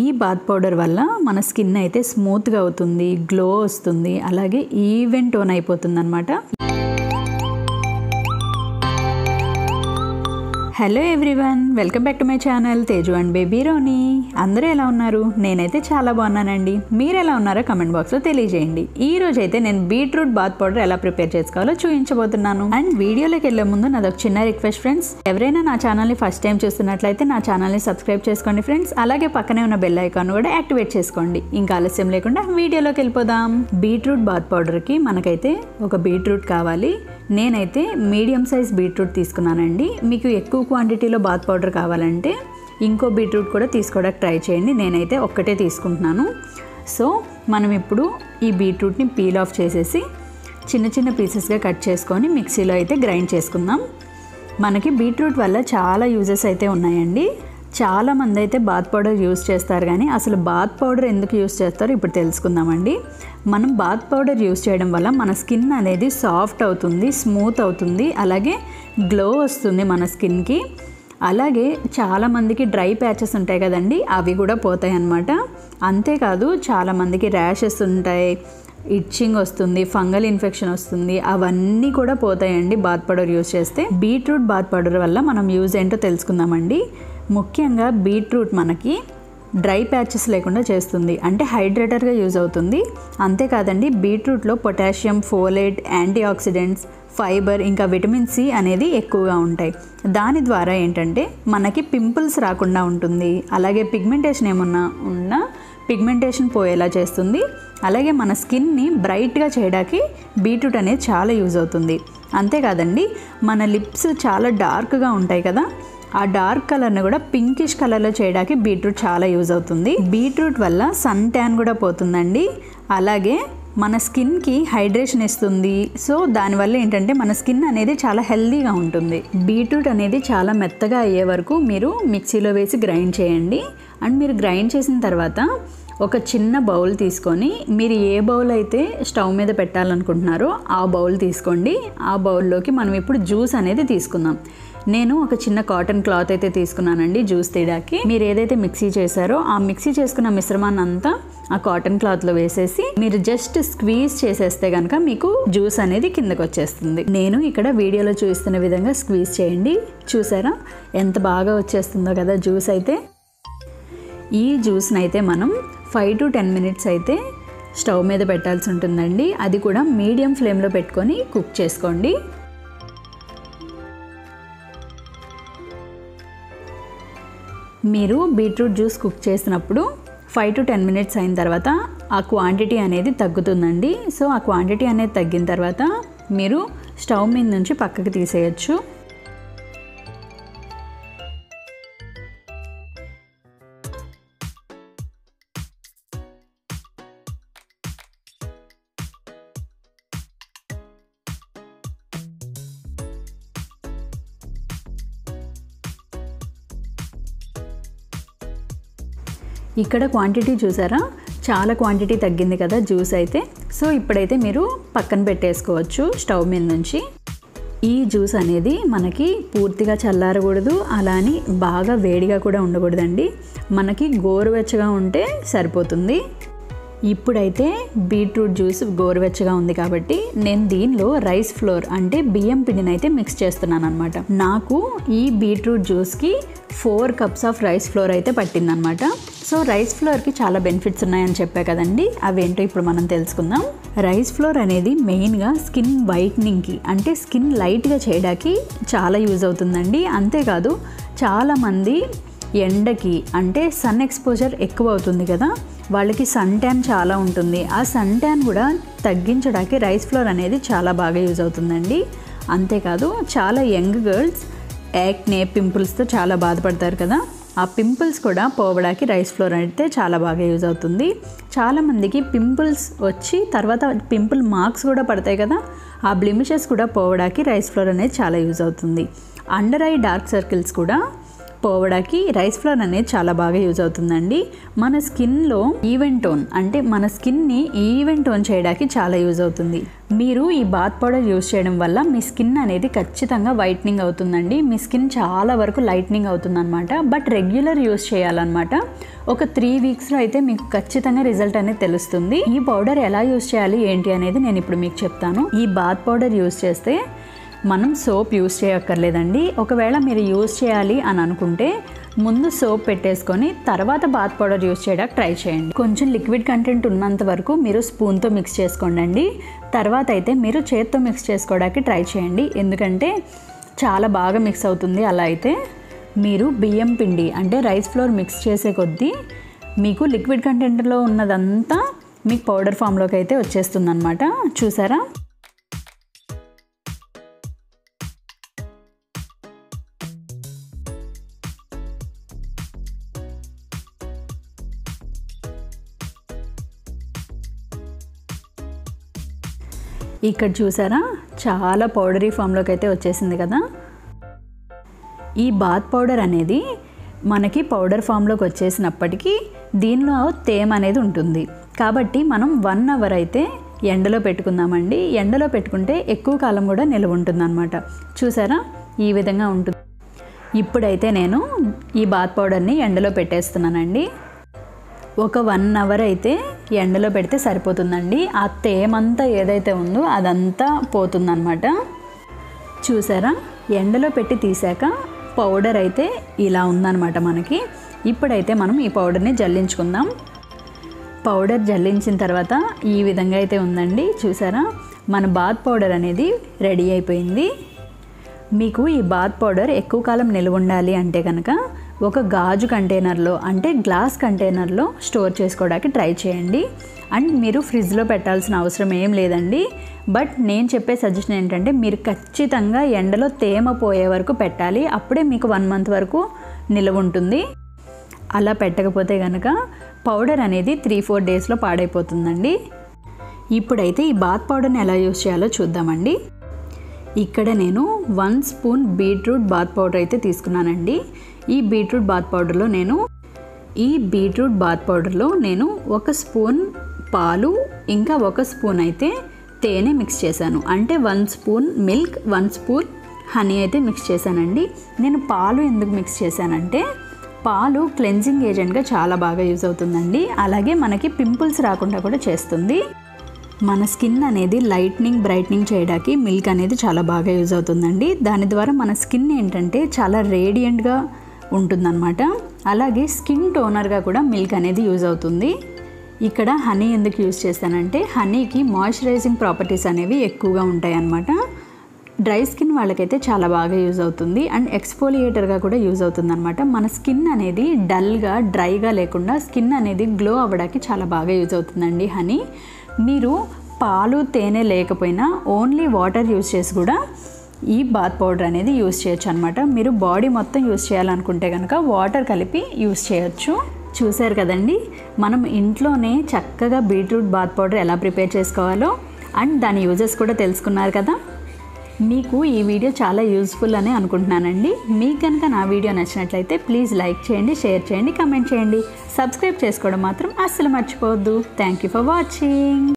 bath powder వల్ల మన skin అయితే స్మూత్గా అవుతుంది గ్లో వస్తుంది అలాగే ఈవెన్ టోన్ అయిపోతుంది అనమాట hello everyone welcome back to my channel Teju and baby Roni అందరూ ఎలా ఉన్నారు నేనైతే చాలా బాగున్నానండి మీరు ఎలా ఉన్నారో కమెంట్ బాక్స్లో తెలియజేయండి ఈ రోజు అయితే నేను బీట్రూట్ బాత్ పౌడర్ ఎలా ప్రిపేర్ చేసుకోవాలో చూపించబోతున్నాను అండ్ వీడియోలోకి వెళ్ళే ముందు నాది ఒక చిన్న రిక్వెస్ట్ ఫ్రెండ్స్ ఎవరైనా నా ఛానల్ని ఫస్ట్ టైం చూస్తున్నట్లయితే నా ఛానల్ని సబ్స్క్రైబ్ చేసుకోండి ఫ్రెండ్స్ అలాగే పక్కనే ఉన్న బెల్ ఐకాన్ కూడా యాక్టివేట్ చేసుకోండి ఇంకా ఆలస్యం లేకుండా వీడియోలోకి వెళ్ళిపోదాం బీట్రూట్ బాత్ పౌడర్కి మనకైతే ఒక బీట్రూట్ కావాలి నేనైతే మీడియం సైజ్ బీట్రూట్ తీసుకున్నానండి మీకు ఎక్కువ క్వాంటిటీలో బాత్ పౌడర్ కావాలంటే ఇంకో బీట్రూట్ కూడా తీసుకోవడానికి ట్రై చేయండి నేనైతే ఒక్కటే తీసుకుంటున్నాను సో మనం ఇప్పుడు ఈ బీట్రూట్ని పీల్ ఆఫ్ చేసేసి చిన్న చిన్న పీసెస్గా కట్ చేసుకొని మిక్సీలో అయితే గ్రైండ్ చేసుకుందాం మనకి బీట్రూట్ వల్ల చాలా యూజెస్ అయితే ఉన్నాయండి చాలా మంది అయితే బాత్ పౌడర్ యూస్ చేస్తారు కానీ అసలు బాత్ పౌడర్ ఎందుకు యూస్ చేస్తారో ఇప్పుడు తెలుసుకుందామండి మనం బాత్ పౌడర్ యూస్ చేయడం వల్ల మన స్కిన్ అనేది సాఫ్ట్ అవుతుంది స్మూత్ అవుతుంది అలాగే గ్లో వస్తుంది మన స్కిన్కి అలాగే చాలామందికి డ్రై ప్యాచెస్ ఉంటాయి కదండి అవి కూడా పోతాయి అన్నమాట అంతేకాదు చాలామందికి ర్యాషెస్ ఉంటాయి ఇచ్చింగ్ వస్తుంది ఫంగల్ ఇన్ఫెక్షన్ వస్తుంది అవన్నీ కూడా పోతాయండి బాత్ పౌడర్ యూస్ చేస్తే బీట్రూట్ బాత్ పౌడర్ వల్ల మనం యూజ్ ఏంటో తెలుసుకుందామండి ముఖ్యంగా బీట్రూట్ మనకి డ్రై ప్యాచెస్ లేకుండా చేస్తుంది అంటే హైడ్రేటర్గా యూజ్ అవుతుంది అంతేకాదండి బీట్రూట్లో potassium folate anti oxidants fibre ఇంకా విటమిన్ సి అనేది ఎక్కువగా ఉంటాయి దాని ద్వారా ఏంటంటే మనకి పింపుల్స్ రాకుండా ఉంటుంది అలాగే పిగ్మెంటేషన్ ఏమన్నా ఉన్నా పిగ్మెంటేషన్ పోయేలా చేస్తుంది అలాగే మన స్కిన్ని బ్రైట్గా చేయడానికి బీట్రూట్ అనేది చాలా యూజ్ అవుతుంది అంతేకాదండి మన లిప్స్ చాలా డార్క్గా ఉంటాయి కదా ఆ డార్క్ కలర్ని కూడా పింకిష్ కలర్లో చేయడానికి బీట్రూట్ చాలా యూజ్ అవుతుంది బీట్రూట్ వల్ల సన్ ట్యాన్ కూడా పోతుందండి అలాగే మన స్కిన్కి హైడ్రేషన్ ఇస్తుంది సో దానివల్ల ఏంటంటే మన స్కిన్ అనేది చాలా హెల్దీగా ఉంటుంది బీట్రూట్ అనేది చాలా మెత్తగా అయ్యే వరకు మీరు మిక్సీలో వేసి గ్రైండ్ చేయండి అండ్ మీరు గ్రైండ్ చేసిన తర్వాత ఒక చిన్న బౌల్ తీసుకొని మీరు ఏ బౌల్ అయితే స్టవ్ మీద పెట్టాలనుకుంటున్నారో ఆ బౌల్ తీసుకోండి ఆ బౌల్లోకి మనం ఇప్పుడు జ్యూస్ అనేది తీసుకుందాం నేను ఒక చిన్న కాటన్ క్లాత్ అయితే తీసుకున్నానండి జ్యూస్ తీయడానికి మీరు ఏదైతే మిక్సీ చేశారో ఆ మిక్సీ చేసుకున్న మిశ్రమాన్ని అంతా ఆ కాటన్ క్లాత్లో వేసేసి మీరు జస్ట్ స్క్వీజ్ చేసేస్తే కనుక మీకు జ్యూస్ అనేది కిందకు వచ్చేస్తుంది నేను ఇక్కడ వీడియోలో చూస్తున్న విధంగా స్క్వీజ్ చేయండి చూసారా ఎంత బాగా వచ్చేస్తుందో కదా జ్యూస్ అయితే ఈ జ్యూస్ని అయితే మనం ఫైవ్ టు టెన్ మినిట్స్ అయితే స్టవ్ మీద పెట్టాల్సి ఉంటుందండి అది కూడా మీడియం ఫ్లేమ్లో పెట్టుకొని కుక్ చేసుకోండి మీరు బీట్రూట్ జ్యూస్ కుక్ చేసినప్పుడు ఫైవ్ టు టెన్ మినిట్స్ అయిన తర్వాత ఆ క్వాంటిటీ అనేది తగ్గుతుందండి సో ఆ క్వాంటిటీ అనేది తగ్గిన తర్వాత మీరు స్టవ్ మీద నుంచి పక్కకి తీసేయచ్చు ఇక్కడ క్వాంటిటీ చూసారా చాలా క్వాంటిటీ తగ్గింది కదా జ్యూస్ అయితే సో ఇప్పుడైతే మీరు పక్కన పెట్టేసుకోవచ్చు స్టవ్ మీద నుంచి ఈ జ్యూస్ అనేది మనకి పూర్తిగా చల్లారకూడదు అలా అని బాగా వేడిగా కూడా ఉండకూడదండి మనకి గోరువెచ్చగా ఉంటే సరిపోతుంది ఇప్పుడైతే బీట్రూట్ జ్యూస్ గోరువెచ్చగా ఉంది కాబట్టి నేను దీనిలో రైస్ ఫ్లోర్ అంటే బియ్యం పిండిని అయితే మిక్స్ చేస్తున్నాను అనమాట నాకు ఈ బీట్రూట్ జ్యూస్కి four cups of rice flour అయితే పట్టిందనమాట సో రైస్ ఫ్లోర్కి చాలా బెనిఫిట్స్ ఉన్నాయని చెప్పా కదండి అవేంటో ఇప్పుడు మనం తెలుసుకుందాం రైస్ ఫ్లోర్ అనేది మెయిన్గా స్కిన్ వైట్నింగ్కి అంటే స్కిన్ లైట్గా చేయడానికి చాలా యూజ్ అవుతుందండి అంతేకాదు చాలామంది ఎండకి అంటే సన్ ఎక్స్పోజర్ ఎక్కువ అవుతుంది కదా వాళ్ళకి సన్ ట్యాన్ చాలా ఉంటుంది ఆ సన్ ట్యాన్ కూడా తగ్గించడానికి రైస్ ఫ్లోర్ అనేది చాలా బాగా యూజ్ అవుతుందండి అంతేకాదు చాలా యంగ్ గర్ల్స్ యాక్నే పింపుల్స్తో చాలా బాధపడతారు కదా ఆ పింపుల్స్ కూడా పోవడానికి రైస్ ఫ్లోర్ అయితే చాలా బాగా యూజ్ అవుతుంది చాలామందికి పింపుల్స్ వచ్చి తర్వాత పింపుల్ మార్క్స్ కూడా పడతాయి కదా ఆ బ్లిమిషెస్ కూడా పోవడానికి రైస్ ఫ్లోర్ అనేది చాలా యూజ్ అవుతుంది అండర్ ఐ డార్క్ సర్కిల్స్ కూడా పోవడానికి రైస్ ఫ్లోర్ అనేది చాలా బాగా యూజ్ అవుతుందండి మన స్కిన్లో ఈవెన్ టోన్ అంటే మన స్కిన్ని ఈవెన్ టోన్ చేయడానికి చాలా యూజ్ అవుతుంది మీరు ఈ బాత్ పౌడర్ యూజ్ చేయడం వల్ల మీ స్కిన్ అనేది ఖచ్చితంగా వైట్నింగ్ అవుతుందండి మీ స్కిన్ చాలా వరకు లైట్నింగ్ అవుతుందన్నమాట బట్ రెగ్యులర్ యూజ్ చేయాలన్నమాట ఒక త్రీ వీక్స్లో అయితే మీకు ఖచ్చితంగా రిజల్ట్ అనేది తెలుస్తుంది ఈ పౌడర్ ఎలా యూజ్ చేయాలి ఏంటి అనేది నేను ఇప్పుడు మీకు చెప్తాను ఈ బాత్ పౌడర్ యూజ్ చేస్తే మనం సోప్ యూస్ చేయక్కర్లేదండి ఒకవేళ మీరు యూస్ చేయాలి అని అనుకుంటే ముందు సోప్ పెట్టేసుకొని తర్వాత బాత్ పౌడర్ యూస్ చేయడానికి ట్రై చేయండి కొంచెం లిక్విడ్ కంటెంట్ ఉన్నంత వరకు మీరు స్పూన్తో మిక్స్ చేసుకోండి తర్వాత అయితే మీరు చేత్తో మిక్స్ చేసుకోవడానికి ట్రై చేయండి ఎందుకంటే చాలా బాగా మిక్స్ అవుతుంది అలా అయితే మీరు బియ్యం పిండి అంటే రైస్ ఫ్లోర్ మిక్స్ చేసే కొద్దీ మీకు లిక్విడ్ కంటెంట్లో ఉన్నదంతా మీకు పౌడర్ ఫామ్లోకి అయితే వచ్చేస్తుంది అనమాట చూసారా ఇక్కడ చూసారా చాలా పౌడరీ ఫామ్లోకి అయితే వచ్చేసింది కదా ఈ బాత్ పౌడర్ అనేది మనకి పౌడర్ ఫామ్లోకి వచ్చేసినప్పటికీ దీనిలో తేమ అనేది ఉంటుంది కాబట్టి మనం వన్ అవర్ అయితే ఎండలో పెట్టుకుందామండి ఎండలో పెట్టుకుంటే ఎక్కువ కాలం కూడా నిల్వ ఉంటుంది అనమాట చూసారా ఈ విధంగా ఉంటుంది ఇప్పుడైతే నేను ఈ బాత్ పౌడర్ని ఎండలో పెట్టేస్తున్నానండి ఒక వన్ అవర్ అయితే ఎండలో పెడితే సరిపోతుందండి ఆ తేమంతా ఏదైతే ఉందో అదంతా పోతుందన్నమాట చూసారా ఎండలో పెట్టి తీసాక పౌడర్ అయితే ఇలా ఉందన్నమాట మనకి ఇప్పుడైతే మనం ఈ పౌడర్ని జల్లించుకుందాం పౌడర్ జల్లించిన తర్వాత ఈ విధంగా అయితే ఉందండి చూసారా మన బాత్ పౌడర్ అనేది రెడీ అయిపోయింది మీకు ఈ బాత్ పౌడర్ ఎక్కువ కాలం నిల్వ ఉండాలి అంటే కనుక ఒక గాజు కంటైనర్లో అంటే గ్లాస్ కంటైనర్లో స్టోర్ చేసుకోవడానికి ట్రై చేయండి అండ్ మీరు ఫ్రిడ్జ్లో పెట్టాల్సిన అవసరం ఏం లేదండి బట్ నేను చెప్పే సజెషన్ ఏంటంటే మీరు ఖచ్చితంగా ఎండలో తేమ పోయే వరకు పెట్టాలి అప్పుడే మీకు వన్ మంత్ వరకు నిల్వ ఉంటుంది అలా పెట్టకపోతే కనుక పౌడర్ అనేది త్రీ ఫోర్ డేస్లో పాడైపోతుందండి ఇప్పుడైతే ఈ బాత్ పౌడర్ని ఎలా యూస్ చేయాలో చూద్దామండి ఇక్కడ నేను one spoon beetroot bath powder అయితే తీసుకున్నానండి ఈ బీట్రూట్ బాత్ పౌడర్లో నేను ఈ బీట్రూట్ బాత్ పౌడర్లో నేను ఒక స్పూన్ పాలు ఇంకా ఒక స్పూన్ అయితే తేనె మిక్స్ చేశాను అంటే one spoon milk one spoon honey అయితే మిక్స్ చేశానండి నేను పాలు ఎందుకు మిక్స్ చేశానంటే పాలు క్లెన్జింగ్ ఏజెంట్గా చాలా బాగా యూజ్ అవుతుందండి అలాగే మనకి పింపుల్స్ రాకుండా కూడా చేస్తుంది మన స్కిన్ అనేది లైట్నింగ్ బ్రైట్నింగ్ చేయడానికి మిల్క్ అనేది చాలా బాగా యూజ్ అవుతుందండి దాని ద్వారా మన స్కిన్ ఏంటంటే చాలా రేడియంట్గా ఉంటుందన్నమాట అలాగే స్కిన్ టోనర్గా కూడా మిల్క్ అనేది యూజ్ అవుతుంది ఇక్కడ హనీ ఎందుకు యూజ్ చేస్తానంటే హనీకి మాయిశ్చరైజింగ్ ప్రాపర్టీస్ అనేవి ఎక్కువగా ఉంటాయి అన్నమాట డ్రై స్కిన్ వాళ్ళకైతే చాలా బాగా యూజ్ అవుతుంది అండ్ ఎక్స్పోలియేటర్గా కూడా యూజ్ అవుతుంది అనమాట మన స్కిన్ అనేది డల్గా డ్రైగా లేకుండా స్కిన్ అనేది గ్లో అవ్వడానికి చాలా బాగా యూజ్ అవుతుందండి హనీ మీరు పాలు తేనె లేకపోయినా ఓన్లీ వాటర్ యూజ్ చేసి కూడా ఈ బాత్ పౌడర్ అనేది యూజ్ చేయొచ్చు అనమాట మీరు బాడీ మొత్తం యూజ్ చేయాలనుకుంటే కనుక వాటర్ కలిపి యూజ్ చేయొచ్చు చూశారు కదండి మనం ఇంట్లోనే చక్కగా బీట్రూట్ బాత్ పౌడర్ ఎలా ప్రిపేర్ చేసుకోవాలో అండ్ దాని యూజెస్ కూడా తెలుసుకున్నారు కదా మీకు ఈ వీడియో చాలా యూస్ఫుల్ అని అనుకుంటున్నానండి మీకు కనుక నా వీడియో నచ్చినట్లయితే ప్లీజ్ లైక్ చేయండి షేర్ చేయండి కమెంట్ చేయండి సబ్స్క్రైబ్ చేసుకోవడం మాత్రం అస్సలు మర్చిపోవద్దు థ్యాంక్ యూ ఫర్ వాచింగ్